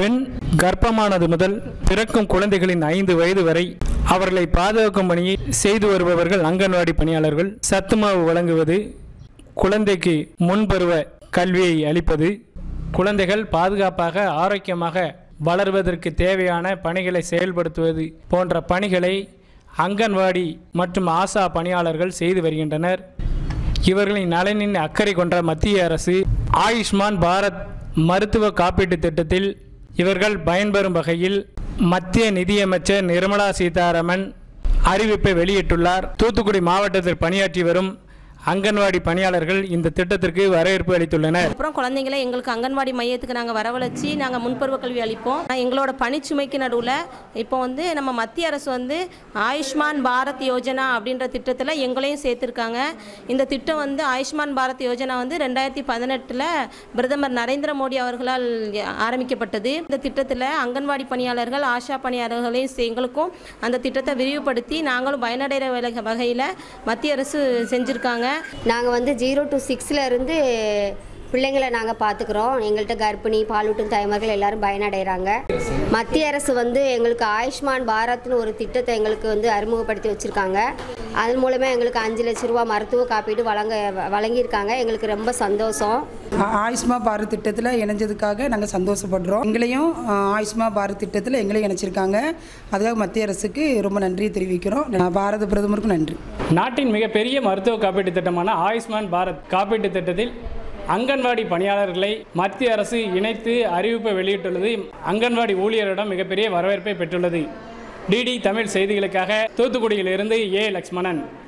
பெண் கர்ப்பமானது முதல் பிறக்கும் குழந்தைகளின் ஐந்து வயது வரை அவர்களை பாதுகாக்கும் பணியை செய்து வருபவர்கள் அங்கன்வாடி பணியாளர்கள் சத்துமாவு வழங்குவது குழந்தைக்கு முன்பருவ கல்வியை அளிப்பது குழந்தைகள் பாதுகாப்பாக ஆரோக்கியமாக வளர்வதற்கு தேவையான பணிகளை செயல்படுத்துவது போன்ற பணிகளை அங்கன்வாடி மற்றும் ஆசா பணியாளர்கள் செய்து வருகின்றனர் இவர்களின் நலனின் அக்கறை கொண்ட மத்திய அரசு ஆயுஷ்மான் பாரத் மருத்துவ காப்பீட்டுத் திட்டத்தில் இவர்கள் பயன்பெறும் வகையில் மத்திய நிதியமைச்சர் நிர்மலா சீதாராமன் அறிவிப்பை வெளியிட்டுள்ளார் தூத்துக்குடி மாவட்டத்தில் பணியாற்றி வரும் அங்கன்வாடி பணியாளர்கள் இந்த திட்டத்திற்கு வரவேற்பு அளித்துள்ளனர் அப்புறம் குழந்தைங்களை எங்களுக்கு அங்கன்வாடி மையத்துக்கு நாங்கள் வரவழைச்சி நாங்கள் முன்பருவ கல்வி அளிப்போம் எங்களோட பணிச்சுமைக்கு நடுவில் இப்போ வந்து நம்ம மத்திய அரசு வந்து ஆயுஷ்மான் பாரத் யோஜனா அப்படின்ற திட்டத்தில் எங்களையும் சேர்த்துருக்காங்க இந்த திட்டம் வந்து ஆயுஷ்மான் பாரத் யோஜனா வந்து ரெண்டாயிரத்தி பதினெட்டில் பிரதமர் நரேந்திர மோடி அவர்களால் ஆரம்பிக்கப்பட்டது இந்த திட்டத்தில் அங்கன்வாடி பணியாளர்கள் ஆஷா பணியாளர்களையும் சே- எங்களுக்கும் அந்த திட்டத்தை விரிவுபடுத்தி நாங்களும் பயனடைகிற வகையில் மத்திய அரசு செஞ்சுருக்காங்க நாங்கள் வந்து ஜீரோ டு சிக்ஸில் இருந்து பிள்ளைங்களை நாங்கள் பார்த்துக்குறோம் எங்கள்கிட்ட கர்ப்பிணி பாலூட்டும் தாய்மார்கள் எல்லாரும் பயனடைகிறாங்க மத்திய அரசு வந்து எங்களுக்கு ஆயுஷ்மான் பாரத்னு ஒரு திட்டத்தை எங்களுக்கு வந்து அறிமுகப்படுத்தி வச்சுருக்காங்க அதன் மூலமாக எங்களுக்கு அஞ்சு லட்ச ரூபா மருத்துவ காப்பீடு வழங்க வழங்கியிருக்காங்க எங்களுக்கு ரொம்ப சந்தோஷம் ஆ- ஆயுஷ்மா பாரத் திட்டத்தில் இணைஞ்சதுக்காக நாங்கள் சந்தோஷப்படுறோம் எங்களையும் ஆ, ஆயுஷ்மா பாரத் திட்டத்தில் எங்களையும் இணைச்சிருக்காங்க அதுக்காக மத்திய அரசுக்கு ரொம்ப நன்றி தெரிவிக்கிறோம் நான் பாரத பிரதமருக்கும் நன்றி நாட்டின் மிகப்பெரிய மருத்துவ காப்பீட்டு திட்டமான ஆயுஷ்மான் பாரத் காப்பீட்டு திட்டத்தில் அங்கன்வாடி பணியாளர்களை மத்திய அரசு இணைத்து அறிவிப்பை வெளியிட்டுள்ளது அங்கன்வாடி ஊழியரிடம் மிகப்பெரிய வரவேற்பை பெற்றுள்ளது டிடி தமிழ் செய்திகளுக்காக தூத்துக்குடியிலிருந்து ஏ லக்ஷ்மணன்